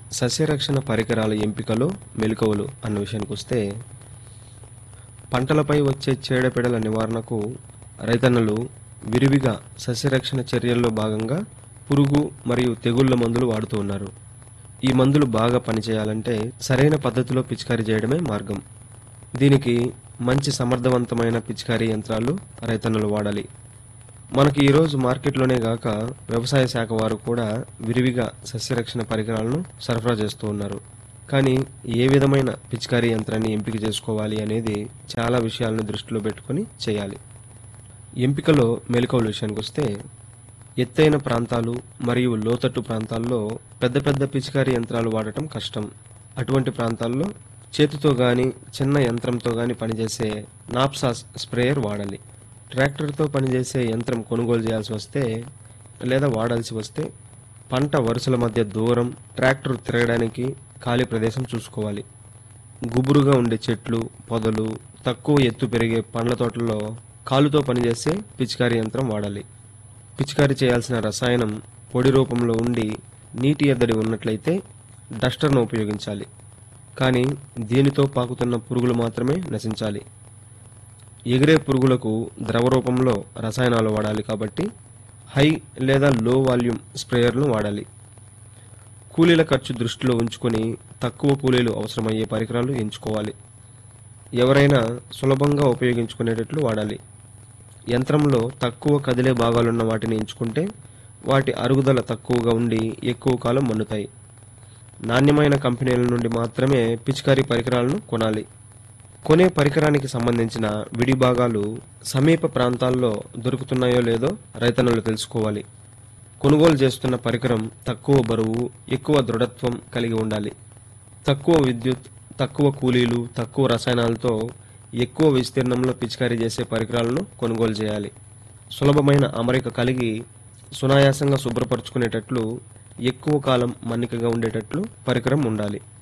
సస్యరక్షణ పరికరాల ఎంపికలో మెలకువలు అన్న విషయానికి వస్తే పంటలపై వచ్చే చీడపీడల నివారణకు రైతన్నలు విరివిగా సస్యరక్షణ చర్యల్లో భాగంగా పురుగు మరియు తెగుళ్ల మందులు వాడుతూ ఉన్నారు ఈ మందులు బాగా పనిచేయాలంటే సరైన పద్ధతిలో పిచికారీ చేయడమే మార్గం దీనికి మంచి సమర్థవంతమైన పిచికారీ యంత్రాలు రైతన్నలు వాడాలి మనకి ఈరోజు మార్కెట్లోనే గాక వ్యవసాయ శాఖ వారు కూడా విరివిగా సస్యరక్షణ పరికరాలను సరఫరా చేస్తూ ఉన్నారు కానీ ఏ విధమైన పిచికారీ యంత్రాన్ని ఎంపిక చేసుకోవాలి అనేది చాలా విషయాలను దృష్టిలో పెట్టుకొని చేయాలి ఎంపికలో మెలకువల విషయానికి వస్తే ఎత్తైన ప్రాంతాలు మరియు లోతట్టు ప్రాంతాల్లో పెద్ద పెద్ద పిచికారీ యంత్రాలు వాడటం కష్టం అటువంటి ప్రాంతాల్లో చేతితో గాని చిన్న యంత్రంతో గాని పనిచేసే నాప్సాస్ స్ప్రేయర్ వాడాలి ట్రాక్టర్తో పనిచేసే యంత్రం కొనుగోలు చేయాల్సి వస్తే లేదా వాడాల్సి వస్తే పంట వరుసల మధ్య దూరం ట్రాక్టర్ తిరగడానికి ఖాళీ ప్రదేశం చూసుకోవాలి గుబురుగా ఉండే చెట్లు పొదలు తక్కువ ఎత్తు పెరిగే పండ్ల తోటల్లో కాలుతో పనిచేసే పిచికారీ యంత్రం వాడాలి పిచికారీ చేయాల్సిన రసాయనం పొడి రూపంలో ఉండి నీటి ఎద్దడి ఉన్నట్లయితే డస్టర్ను ఉపయోగించాలి కానీ దీనితో పాకుతున్న పురుగులు మాత్రమే నశించాలి ఎగిరే పురుగులకు ద్రవ రూపంలో రసాయనాలు వాడాలి కాబట్టి హై లేదా లో వాల్యూమ్ స్ప్రేయర్ను వాడాలి కూలీల ఖర్చు దృష్టిలో ఉంచుకొని తక్కువ కూలీలు అవసరమయ్యే పరికరాలు ఎంచుకోవాలి ఎవరైనా సులభంగా ఉపయోగించుకునేటట్లు వాడాలి యంత్రంలో తక్కువ కదిలే భాగాలున్న వాటిని ఎంచుకుంటే వాటి అరుగుదల తక్కువగా ఉండి ఎక్కువ కాలం మన్నుతాయి నాణ్యమైన కంపెనీల నుండి మాత్రమే పిచికారీ పరికరాలను కొనాలి కొనే పరికరానికి సంబంధించిన విడి భాగాలు సమీప ప్రాంతాల్లో దొరుకుతున్నాయో లేదో రైతన్నులు తెలుసుకోవాలి కొనుగోలు చేస్తున్న పరికరం తక్కువ బరువు ఎక్కువ దృఢత్వం కలిగి ఉండాలి తక్కువ విద్యుత్ తక్కువ కూలీలు తక్కువ రసాయనాలతో ఎక్కువ విస్తీర్ణంలో పిచికారీ చేసే పరికరాలను కొనుగోలు చేయాలి సులభమైన అమరిక కలిగి సునాయాసంగా శుభ్రపరచుకునేటట్లు ఎక్కువ కాలం మన్నికగా ఉండేటట్లు పరికరం ఉండాలి